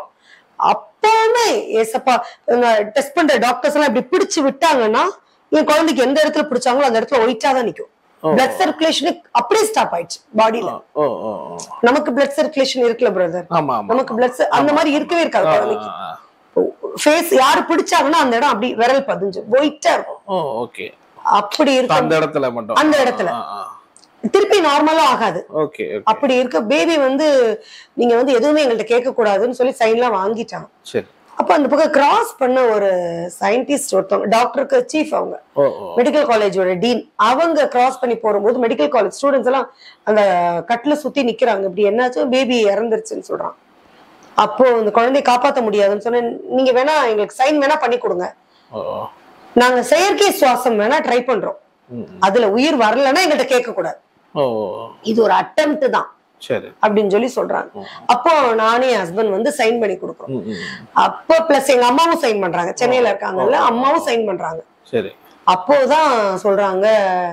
அப்பவுமே ஏசப்பா டெஸ்ட் பண்ற டாக்டர்ஸ் எல்லாம் இப்படி பிடிச்சு விட்டாங்கன்னா என் குழந்தைக்கு எந்த இடத்துல பிடிச்சாங்களோ அந்த இடத்துல ஒயிட்டா தான் நிக்கும் ஓ. பிளட் சர்க்குலேஷன் அப்படியே ஸ்டாப் ஆயிடுச்சு பாடியில ஓ ஓ ஓ நமக்கு பிளட் சர்க்குலேஷன் இருக்குல்ல பிரதர் ஆமா ஆமா நமக்கு பிளட் அந்த மாதிரி இருக்கவே இருக்காது ஆ, குழந்தைக்கு ஆ, ஆ. ஃபேஸ் யாரு பிடிச்சாங்கன்னா அந்த இடம் அப்படி விரல் பதிஞ்சு ஒயிட்டா இருக்கும் ஓ ஓகே அப்படி அந்த இருக்கும் இடத்துல மட்டும் அந்த இடத்துல. ஆ, ஆ. திருப்பி நார்மலா ஆகாது ஓகே ஓகே அப்படி இருக்க பேபி வந்து நீங்க வந்து எதுவுமே எங்கள்கிட்ட கேட்க கூடாதுன்னு சொல்லி சைன்லாம் வாங்கிட்டாங்க சரி அப்ப அந்த பக்கம் கிராஸ் பண்ண ஒரு சயின்டிஸ்ட் ஒருத்தவங்க டாக்டருக்கு சீஃப் அவங்க ஓ ஓ மெடிக்கல் காலேஜோட டீன் அவங்க கிராஸ் பண்ணி போகும்போது மெடிக்கல் காலேஜ் ஸ்டூடெண்ட்ஸ் எல்லாம் அந்த கட்டில சுத்தி நிக்கிறாங்க இப்படி என்னாச்சும் பேபி இறந்துருச்சுன்னு சொல்றான் அப்போ இந்த குழந்தைய காப்பாத்த முடியாதுன்னு சொன்னேன் நீங்க வேணா எங்களுக்கு சைன் வேணா பண்ணி கொடுங்க ஓ ஓ. நாங்க செயற்கை சுவாசம் வேணா ட்ரை பண்றோம் ம், ம். அதுல உயிர் வரலன்னா எங்கள்கிட்ட கேட்க கூடாது ஓ ஓ ஓ. இது ஒரு அட்டம்ப்ட் தான் சரி அப்படின்னு சொல்லி சொல்றாங்க ம். அப்போ நானே ஹஸ்பண்ட் வந்து சைன் பண்ணி கொடுக்குறோம் ம், ம், ம். அப்போ பிளஸ் எங்க அம்மாவும் சைன் பண்றாங்க சென்னையில இருக்காங்கல்ல அம்மாவும் சைன் பண்றாங்க சரி அப்போதான் சொல்றாங்க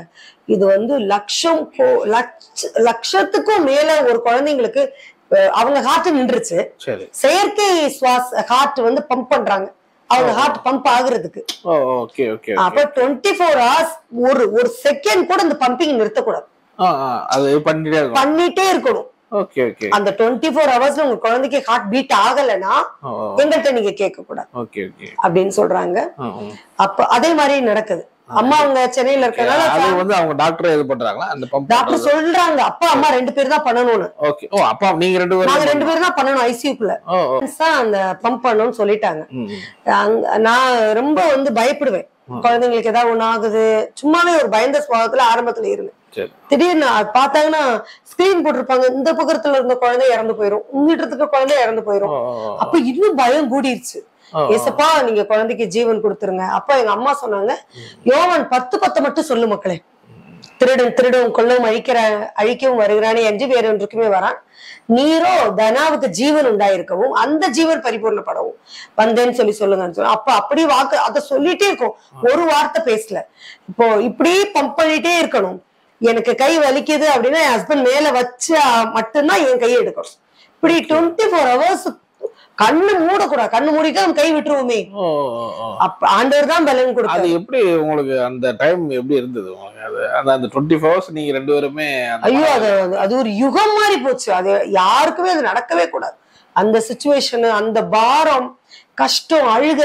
இது வந்து லட்சம் கோ- லட்ச லட்சத்துக்கும் மேல ஒரு குழந்தைங்களுக்கு அஹ், அவங்க ஹார்ட் நின்றுச்சு சரி செயற்கை சுவாச ஹார்ட் வந்து பம்ப் பண்றாங்க அவங்க ஹார்ட் பம்ப் ஆகுறதுக்கு ஓ ஓகே ஓகே ஓகே அப்ப டுவெண்ட்டி ஃபோர் ஹவர்ஸ் ஒரு ஒரு செகண்ட் கூட இந்த பம்பிங் நிறுத்தக்கூடாது ஆ ஆ அது பண்ணிட்டே இருக்கும் பண்ணிட்டே இருக்கணும் ஓகே ஓகே அந்த டுவெண்ட்டி ஃபோர் ஹவர்ஸ்ல உங்க குழந்தைக்கு ஹார்ட் பீட் ஆகலைன்னா ஓ ஓ. எங்கள்கிட்ட நீங்க கேட்க கூடாது ஓகே ஓகே அப்படின்னு சொல்றாங்க ஆ, ஆ. அப்ப அதே மாதிரி நடக்குது அம்மா அவங்க சென்னையில இருக்கனால அது வந்து அவங்க டாக்டர் இது பண்றாங்களா அந்த பம்ப் டாக்டர் சொல்றாங்க அப்பா அம்மா ரெண்டு பேர் தான் பண்ணணும்னு ஓகே ஓ அப்பா நீங்க ரெண்டு நாங்க பேரும் ரெண்டு பேரும் தான் பண்ணணும் ஐசியூக்குள்ள ஓ ஓ அந்த பம்ப் பண்ணணும்னு சொல்லிட்டாங்க ம், ம். அங்க- நான் ரொம்ப வந்து பயப்படுவேன் குழந்தைங்களுக்கு ஏதாவது ஒண்ணு ஆகுது சும்மாவே ஒரு பயந்த சுவாகத்துல ஆரம்பத்துல இருந்தேன் சரி திடீர்னு அது பார்த்தாங்கன்னா ஸ்கிரீன் போட்டிருப்பாங்க இந்த பக்கத்துல இருந்த குழந்தை இறந்து போயிரும் உங்ககிட்ட இருக்க குழந்தை இறந்து ஓ போயிரும் ஓ, ஓ. அப்ப இன்னும் பயம் கூடிருச்சு ஓ, ஓ. ஏசப்பா நீங்க குழந்தைக்கு ஜீவன் கொடுத்துருங்க அப்ப எங்க அம்மா சொன்னாங்க யோவான் பத்து பத்தை மட்டும் சொல்லு மக்களே திருடன் திருடும் கொள்ளும் அழிக்கிற அழிக்கவும் வருகிறானே என்று வேற ஒன்றுக்குமே வரான் நீரோ தனாவுக்கு ஜீவன் உண்டாயிருக்கவும் அந்த ஜீவன் பரிபூர்ணப்படவும் வந்தேன்னு சொல்லி சொல்லுங்கன்னு சொல்லி அப்ப அப்படி வாக்கு அதை சொல்லிட்டே இருக்கும் ஒரு வார்த்தை பேசல இப்போ இப்படி பம்ப் பண்ணிட்டே இருக்கணும் எனக்கு கை வலிக்குது அப்படின்னா என் ஹஸ்பண்ட் மேல வச்சா மட்டும்தான் என் கையை எடுக்கணும் இப்படி டுவெண்ட்டி ஃபோர் ஹவர்ஸ் கண்ணு மூடக்கூடாது கண்ணு மூடிட்டு நம்ம கை விட்டுருவோமே ஓ, ஓ, ஓ. அப்ப ஆண்டவர் தான் பலன் அது கொடுத்தாரு எப்படி உங்களுக்கு அந்த டைம் எப்படி இருந்தது உங்களுக்கு அது அந்த அந்த டுவெண்ட்டி ஹவர்ஸ் நீங்க ரெண்டு பேருமே அந்த ஐயோ அது அது- அது ஒரு யுகம் மாதிரி போச்சு அது யாருக்குமே அது நடக்கவே கூடாது அந்த சுச்சுவேஷன் அந்த பாரம் கஷ்டம் அழுக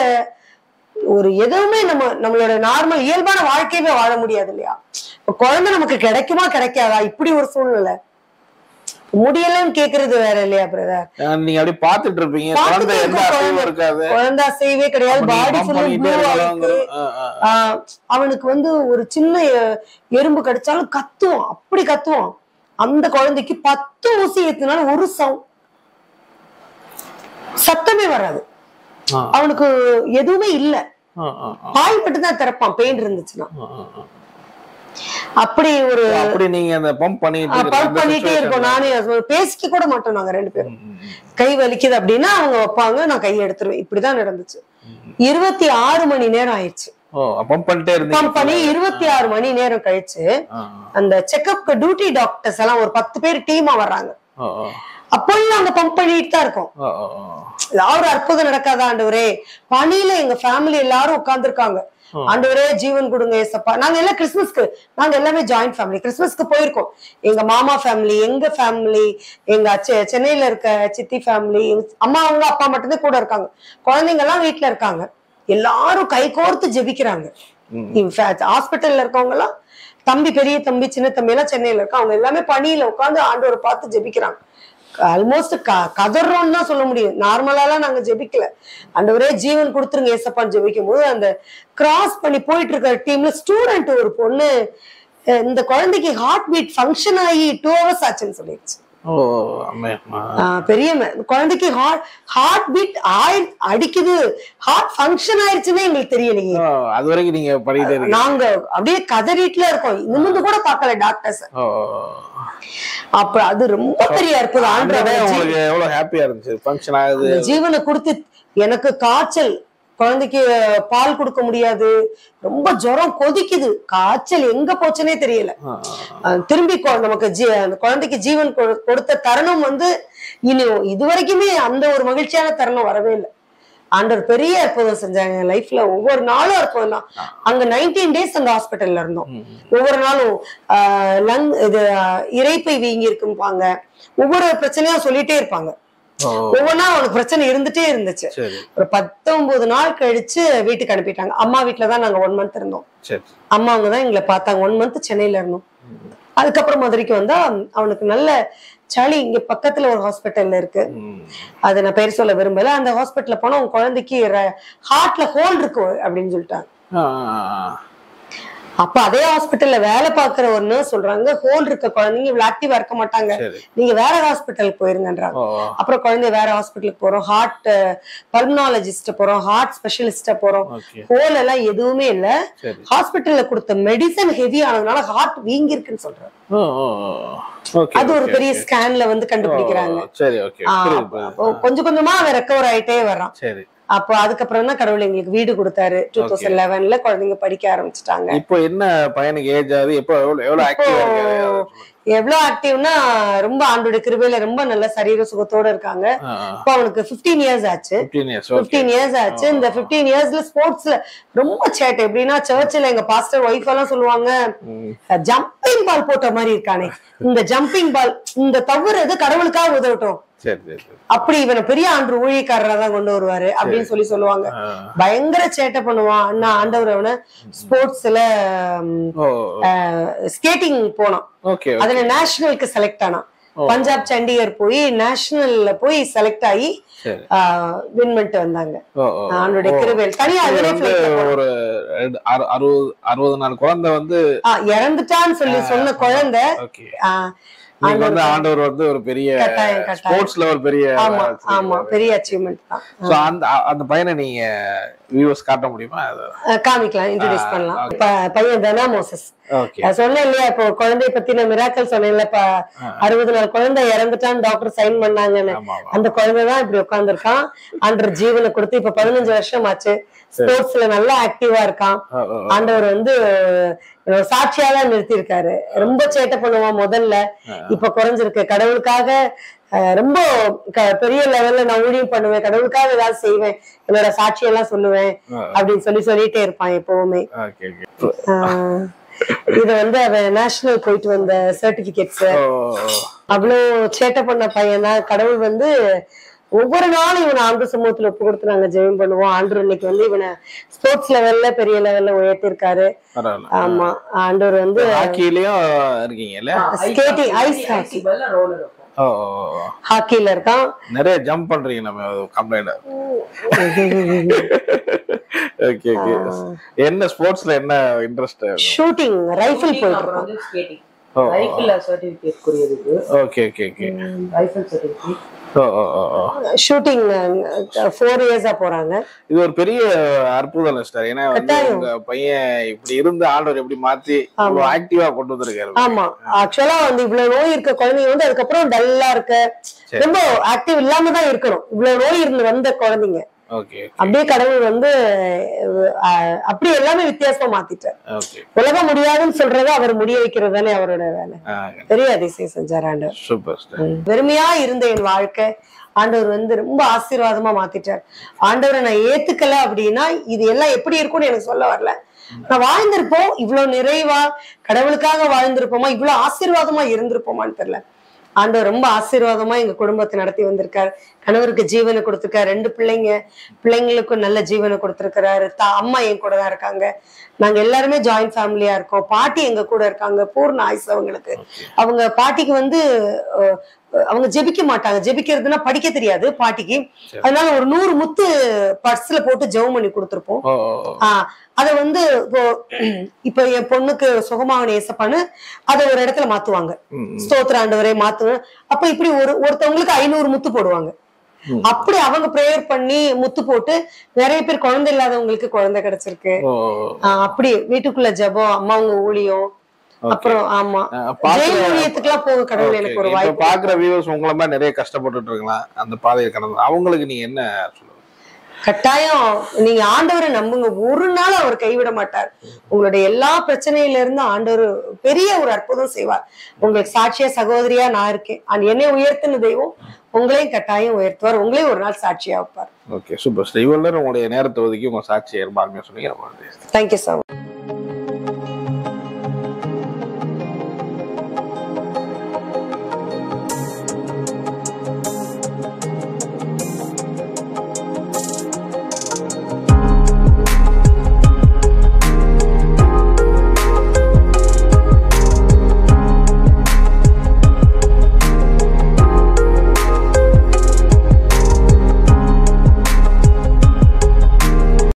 ஒரு எதுவுமே நம்ம நம்மளோட நார்மல் இயல்பான வாழ்க்கையவே வாழ முடியாது இல்லையா இப்ப குழந்தை நமக்கு கிடைக்குமா கிடைக்காதா இப்படி ஒரு சூழ்நிலை முடியலன்னு கேக்குறது வேற இல்லையா பிரதர் அஹ் நீங்க அப்படியே பாத்துட்டு இருப்பீங்க பார்த்துட்டு குழந்தை எந்த இருக்க அசைவும் குழந்தை. இருக்காது குழந்தை அசைவே கிடையாது அப்ப நீங்க பாடி pump ஃபுல்லா பண்ணிட்டே ப்ளூ ஆயிருக்கு இருக்கலாங்கிற- அஹ் அஹ். ஆஹ் அவனுக்கு வந்து ஒரு சின்ன எ- எறும்பு கடிச்சாலும் கத்துவான் அப்படி கத்துவான் அந்த குழந்தைக்கு பத்து ஊசி ஏத்தினாலும் ஒரு சவு சத்தமே வராது அஹ் அவனுக்கு எதுவுமே இல்ல அஹ் அஹ் அஹ். பால் மட்டும் தான் திறப்பான் பெயின் இருந்துச்சுன்னா அஹ் அஹ் அஹ். அப்படி ஒரு அப்படி நீங்க அந்த பம்ப் பண்ணிட்டு இருக்கிற பம்ப் அந்த பண்ணிட்டே situation இருக்கோம் ல- நானே husband பேசிக்க கூட மாட்டோம் நாங்க ரெண்டு பேரும் ம், ம், ம். கை வலிக்குது அப்படின்னா அவங்க வைப்பாங்க நான் கையை எடுத்துருவேன் இப்படிதான் நடந்துச்சு இருபத்தி ஆறு மணி நேரம் ஆயிடுச்சு ஓ பம்ப் பண்ணிட்டே இருந்தீங்க பம்ப் பண்ணி இருபத்தி ஆறு மணி நேரம் கழிச்சு ஆ, அந்த செக்அப்க்கு டியூட்டி டாக்டர்ஸ் எல்லாம் ஒரு பத்து பேர் டீமா வர்றாங்க ஓ, ஓ, அப்போயும் நாங்க பம்ப் பண்ணிட்டு தான் இருக்கோம் ஓ, ஓ, ஓ. ஏதாவது ஒரு அற்புதம் நடக்காத ஆண்டவரே பணியில எங்க ஃபேமிலி எல்லாரும் உட்கார்ந்துருக்காங்க ஓ. ஆண்டவரே ஜீவன் கொடுங்க ஏசப்பா நாங்க எல்லாம் கிறிஸ்மஸ்க்கு நாங்க எல்லாமே ஜாயிண்ட் ஃபேமிலி கிறிஸ்மஸ்க்கு போயிருக்கோம் எங்க மாமா ஃபேமிலி எங்க ஃபேமிலி எங்க செ- சென்னையில இருக்க சித்தி ஃபேமிலி அம்மா அவங்க அப்பா மட்டும்தான் கூட இருக்காங்க குழந்தைங்க எல்லாம் வீட்டுல இருக்காங்க எல்லாரும் கை கோர்த்து ஜெபிக்கிறாங்க ம். ஹாஸ்பிட்டல்ல இருக்கவங்க எல்லாம் தம்பி பெரிய தம்பி சின்ன தம்பி எல்லாம் சென்னையில இருக்காங்க அவங்க எல்லாமே பணியில உட்காந்து ஆண்டவரை பார்த்து ஜெபிக்கிறாங்க ஆல்மோஸ்ட் க கதறோம்னு தான் சொல்ல முடியும் நார்மலாலாம் நாங்க ஜெபிக்கல ஆண்டவரே ஜீவன் கொடுத்துருங்க ஏசப்பான்னு ஜெபிக்கும் போது அந்த கிராஸ் பண்ணி போயிட்டு இருக்கிற டீம்ல ஸ்டூடெண்ட் ஒரு பொண்ணு அஹ் இந்த குழந்தைக்கு ஹார்ட் பீட் ஃபங்க்ஷன் ஆகி டூ ஹவர்ஸ் ஆச்சுன்னு சொல்லிடுச்சு ஓ அம்மே அம்மா. ஆஹ் பெரிய ம- குழந்தைக்கு ஹார்ட் ஹார்ட் பீட் ஆயி அடிக்குது ஹார்ட் ஃபங்க்ஷன் ஆயிடுச்சுன்னே எங்களுக்கு தெரியலையே ஓ, அது வரைக்கும் நீங்க பண்ணிட்டே இருக்கீங்க நாங்க அப்படியே கதறிட்டுல இருக்கோம் நிமிந்து கூட பார்க்கல டாக்டர்ஸ் ஓ, அப்ப அது ரொம்ப பெரிய அற்புதம் அன்றதே ஆண்டவரே ஜீ- உங்களுக்கு எவ்வளவு ஹாப்பியா இருந்துச்சு ஃபங்க்ஷன் ஆகுது அந்த ஜீவனை கொடுத்து எனக்கு காய்ச்சல் குழந்தைக்கு பால் கொடுக்க முடியாது ரொம்ப ஜுரம் கொதிக்குது காய்ச்சல் எங்க போச்சுன்னே தெரியல ஆ, அஹ் திரும்பி கொ- நமக்கு ஜீ- அந்த குழந்தைக்கு ஜீவன் கொ- கொடுத்த தருணம் வந்து இனி இது வரைக்குமே அந்த ஒரு மகிழ்ச்சியான தருணம் வரவே இல்லை ஆண்டவர் பெரிய அற்புதம் செஞ்சாங்க என் லைஃப்ல ஒவ்வொரு நாளும் அற்புதம் தான் அங்க நைன்டீன் டேஸ் அந்த ஹாஸ்பிட்டல்ல இருந்தோம் ம். ஒவ்வொரு நாளும் லங் இது ஆஹ் இரைப்பை வீங்கி இருக்கும்பாங்க ஒவ்வொரு பிரச்சனையும் சொல்லிட்டே இருப்பாங்க ஓ, ஒவ்வொன்றா அவனுக்கு பிரச்சனை இருந்துட்டே இருந்துச்சு சரி ஒரு பத்தொன்பது நாள் கழிச்சு வீட்டுக்கு அனுப்பிட்டாங்க அம்மா வீட்டுல தான் நாங்க ஒன் மந்த் இருந்தோம் சரி அம்மா அவங்க தான் எங்களை பார்த்தாங்க ஒன் மந்த் சென்னையில இருந்தோம் அதுக்கப்புறம் மதுரைக்கு வந்தா அவனுக்கு நல்ல சளி இங்க பக்கத்துல ஒரு ஹாஸ்பிட்டல்ல இருக்கு ம். அதை நான் பேர் சொல்ல விரும்பல அந்த ஹாஸ்பிட்டல்ல போனா உங்க குழந்தைக்கு ஹார்ட்ல ஹோல் இருக்கு அப்படின்னு சொல்லிட்டாங்க ஆ, ஆ, ஆ. அப்ப அதே ஹாஸ்பிட்டல்ல வேலை பார்க்குற ஒரு நர்ஸ் சொல்றாங்க ஹோல் இருக்க குழந்தைங்க இவ்வளவு ஆக்டிவா இருக்க மாட்டாங்க சரி நீங்க வேற ஹாஸ்பிட்டலுக்கு போயிருங்கன்றாங்க ஓ, அப்புறம் குழந்தை வேற ஹாஸ்பிட்டலுக்கு போறோம் ஹார்ட் பல்மனாலஜிஸ்ட போறோம் ஹார்ட் ஸ்பெஷலிஸ்ட போறோம் ஓகே ஹோல் எல்லாம் எதுவுமே இல்ல சரி ஹாஸ்பிட்டல்ல கொடுத்த மெடிசன் ஹெவி ஆனதுனால ஹார்ட் வீங்கி இருக்குன்னு சொல்றாங்க ஓ, ஓ, ஓ. ஓகே அது ஒரு ஓகே, பெரிய ஓகே. ஸ்கேன்ல வந்து கண்டுபிடிக்கிறாங்க ஓ, சரி ஓகே ஆ, புரியுது, புரியுது. அப்போ கொஞ்சம் கொஞ்சமா அவன் ரெக்கவர் ஆயிட்டே வர்றான் சரி அப்போ அதுக்கப்புறம் தான் கடவுள் எங்களுக்கு வீடு கொடுத்தாரு டூ தௌசண்ட் லெவன்ல குழந்தைங்க படிக்க ஆரம்பிச்சிட்டாங்க இப்போ என்ன பையனுக்கு ஏஜ் ஆகுது எப்போ எவ்வளவு எவ்வளவு இப்போ ஆக்டிவா இருக்காரு எவ்வளவு ஆக்டிவ்னா ரொம்ப ஆண்டோட கிருபையில ரொம்ப நல்ல சரீர சுகத்தோட இருக்காங்க இப்போ அவனுக்கு 15 இயர்ஸ் ஆச்சு ஃபிஃப்டீன் இயர்ஸ் ஓகே 15 இயர்ஸ் ஆச்சு இந்த 15 இயர்ஸ்ல ஸ்போர்ட்ஸ்ல ரொம்ப சேட்டை எப்படின்னா சர்ச்சில் எங்க பாஸ்டர் ஒய்ஃப் எல்லாம் சொல்லுவாங்க ஜம்பிங் பால் போட்ட மாதிரி இருக்கானே இந்த ஜம்பிங் பால் இந்த தவறு கடவுளுக்காக உதவட்டும் சரி சரி சரி அப்படி இவனை பெரிய ஆண்டு ஊழியக்காரரா தான் கொண்டு வருவாரு அப்படின்னு சொல்லி சொல்லுவாங்க ஆ. பயங்கர சேட்டை பண்ணுவான் அண்ணா ஆண்டவர் அவனை ஸ்போர்ட்ஸ்ல ஓ ஸ்கேட்டிங் போனான் ஓகே அதுல நேஷனலுக்கு செலக்ட் ஆனான் பஞ்சாப் சண்டிகர் போய் நேஷனல்ல போய் செலக்ட் ஆகி சரி வின் பண்ணிட்டு வந்தாங்க ஓ ஓ அவனுடைய ஓ. கிருபையில் தனியா இது அதுலயே வந்து flight ல போனான். ஒரு ரெண்டு- அறு- அறுபது அறுபது நாள் குழந்தை வந்து ஆ, இறந்துட்டான்னு சொல்லி சொன்ன குழந்தை ஓகே ஆ, நீங்க வந்து ஆண்டவர் வந்து ஒரு பெரிய கட்டாயம் கட்டாயம் ஸ்போர்ட்ஸ்ல ஒரு பெரிய ஆமா ஆமா பெரிய அச்சீவ்மெண்ட் தான் சோ அந்த அந்த பையனை நீங்க வியூவர்ஸ் காட்ட முடியுமா அது அஹ் காமிக்கலாம் இன்ட்ரோடியூஸ் ஆ, பண்ணலாம் okay. ப- பையன் தனா மோசஸ் ஓகே நான் சொன்னேன் இல்லையா இப்போ குழந்தைய பத்தி நான் மிராக்கல் சொன்னேன்ல இப்ப அறுபது நாள் குழந்தை இறந்துட்டான்னு டாக்டர் சைன் பண்ணாங்கன்னு ஆமா ஆமா அந்த குழந்தை தான் இப்படி உட்கார்ந்திருக்கான் ஆண்டர் ஜீவனை கொடுத்து இப்ப பதினஞ்சு வருஷம் ஆச்சு ஸ்போர்ட்ஸ்ல நல்லா ஆக்டிவா இருக்கான் ஓ, ஓ, ஓ. ஆண்டவர் வந்து அஹ், சாட்சியா தான் நிறுத்தியிருக்காரு ரொம்ப சேட்டை பண்ணுவான் முதல்ல இப்ப குறைஞ்சிருக்கு கடவுளுக்காக அஹ், ரொம்ப க- பெரிய லெவல்ல நான் ஊழியம் பண்ணுவேன் கடவுளுக்காக ஏதாவது செய்வேன் என்னோட சாட்சியெல்லாம் சொல்லுவேன் ஆ. அப்படின்னு சொல்லி சொல்லிட்டே இருப்பான் எப்பவுமே ஓகே ஓகே ஆஹ் இது வந்து அவன் நேஷனல் போயிட்டு வந்த சர்டிபிகேட்ஸ் ஓ, அவ்வளோ சேட்டை பண்ண பையன் தான் கடவுள் வந்து ஒவ்வொரு நாளும் இவனை ஆண்டு சமூகத்துல ஒப்பு கொடுத்து நாங்க ஜெயம் பண்ணுவோம் ஆண்டு இன்னைக்கு வந்து இவனை ஸ்போர்ட்ஸ் லெவல்ல பெரிய லெவல்ல உயர்த்திருக்காரு பரவாயில்ல ஆமா ஆண்டவர் வந்து ஹாக்கிலயும் இருக்கீங்கல்ல ஸ்கேட்டிங் ஐஸ் ஹாக்கி ஓ ஓ, ஓ. ஹாக்கில இருக்கான் நிறைய ஜம்ப் பண்றீங்க நம்ம கம்ப்ளைண்ட் ஓகே ஓகே என்ன ஸ்போர்ட்ஸ்ல என்ன இன்ட்ரெஸ்ட் ஷூட்டிங் ரைஃபிள் போயிட்டு இருக்கான் வந்து ஸ்கேட்டிங் ஓ ரைஃபிள் சர்டிபிகேட் குறியதுக்கு okay okay okay rifle certificate ஓ ஓ ஓ ஓ ஷூட்டிங் ஃபோர் இயர்ஸா போறாங்க இது ஒரு பெரிய அற்புதம் சிஸ்டர் ஏன்னா வந்து கட்டாயம். உங்க பையன் இப்படி இருந்து ஆண்டவர் எப்படி மாத்தி ஆமா. ஆக்டிவா கொண்டு வந்திருக்காரு ஆமா ஆக்சுவலா வந்து இவ்வளவு நோய் இருக்க குழந்தைங்க வந்து அதுக்கப்புறம் டல்லா இருக்க சரி. ரொம்ப ஆக்டிவ் இல்லாம தான் இருக்கணும் இவ்வளவு நோய் இருந்து வந்த குழந்தைங்க ஓகே அப்படியே கடவுள் வந்து அஹ், அப்படி எல்லாமே வித்தியாசமா மாத்திட்டார் ஓகே உலகம் முடியாதுன்னு சொல்றத அவர் முடிய வைக்கிறது தானே அவரோட வேலை பெரிய அதிசயம் செஞ்சார் ஆண்டவர் சூப்பர் ஸ்டார் வெறுமையா இருந்த என் வாழ்க்கை ஆண்டவர் வந்து ரொம்ப ஆசீர்வாதமா மாத்திட்டார் ஆண்டவரை நான் ஏத்துக்கல அப்படின்னா இது எல்லாம் எப்படி இருக்கும்னு எனக்கு சொல்ல வரல நான் வாழ்ந்திருப்போம் இவ்வளவு நிறைவா கடவுளுக்காக வாழ்ந்திருப்போமா இவ்வளவு ஆசீர்வாதமா இருந்திருப்போமான்னு தெரியல ஆண்டவர் ரொம்ப ஆசீர்வாதமா எங்க குடும்பத்தை நடத்தி வந்திருக்காரு கணவருக்கு ஜீவனை கொடுத்திருக்காரு ரெண்டு பிள்ளைங்க பிள்ளைங்களுக்கும் நல்ல ஜீவனை கொடுத்திருக்கிறாரு தா அம்மா என் கூட தான் இருக்காங்க நாங்க எல்லாருமே ஜாயிண்ட் ஃபேமிலியா இருக்கோம் பாட்டி எங்க கூட இருக்காங்க பூர்ண ஆயுசு அவங்களுக்கு அவங்க பாட்டிக்கு வந்து அஹ், அவங்க ஜெபிக்க மாட்டாங்க ஜெபிக்கிறதுனா படிக்க தெரியாது பாட்டிக்கு அதனால ஒரு நூறு முத்து பர்ஸ்ல போட்டு ஜெபம் பண்ணி கொடுத்துருப்போம் ஓ ஓ, ஓ. ஆஹ் அத வந்து இப்போ இப்ப என் பொண்ணுக்கு சுகமாவன ஏசப்பான்னு அதை ஒரு இடத்துல மாத்துவாங்க ம், ம். ஸ்தோத்திர ஆண்டவரே மாத்துவேன் அப்ப இப்படி ஒரு ஒருத்தவங்களுக்கு ஐநூறு முத்து போடுவாங்க ம். அப்படி அவங்க ப்ரேயர் பண்ணி முத்து போட்டு நிறைய பேர் குழந்தை இல்லாதவங்களுக்கு குழந்தை கிடைச்சிருக்கு ஓ ஓ, ஓ. ஆஹ் அப்படி வீட்டுக்குள்ள ஜெபம் அம்மாவுங்க ஊழியம் Okay. அப்புறம் ஆமா அஹ், பாக்குற- ஜெயில் ஊழியத்துக்குலாம் போக கடவுள் Okay, எனக்கு ஒரு இப்ப வாய்ப்பு பாக்குற வியூவர்ஸ் உங்களை மாதிரி நிறைய கஷ்டப்பட்டுட்டு இருக்கலாம் அந்த பாதையை கடந்து அவங்களுக்கு நீங்க என்ன சொல்லுங்க கட்டாயம் நீங்க ஆண்டவரை நம்புங்க ஒரு நாள் அவர் கைவிட மாட்டார் உங்களுடைய எல்லா பிரச்சனையில இருந்து ஆண்டவர் பெரிய ஒரு அற்புதம் செய்வார் உங்களுக்கு சாட்சியா சகோதரியா நான் இருக்கேன் அந்த என்னை உயர்த்தின தெய்வம் உங்களையும் கட்டாயம் உயர்த்துவார் உங்களையும் ஒரு நாள் சாட்சியா வைப்பார் ஓகே சூப்பர் ஸ்டார் இவ்வளவு நேரம் உங்களுடைய நேரத்தை ஒதுக்கி உங்க சாட்சியை இருப்பாங்க சொன்னீங்க ரொம்ப நன்றி தேங்க்யூ சார்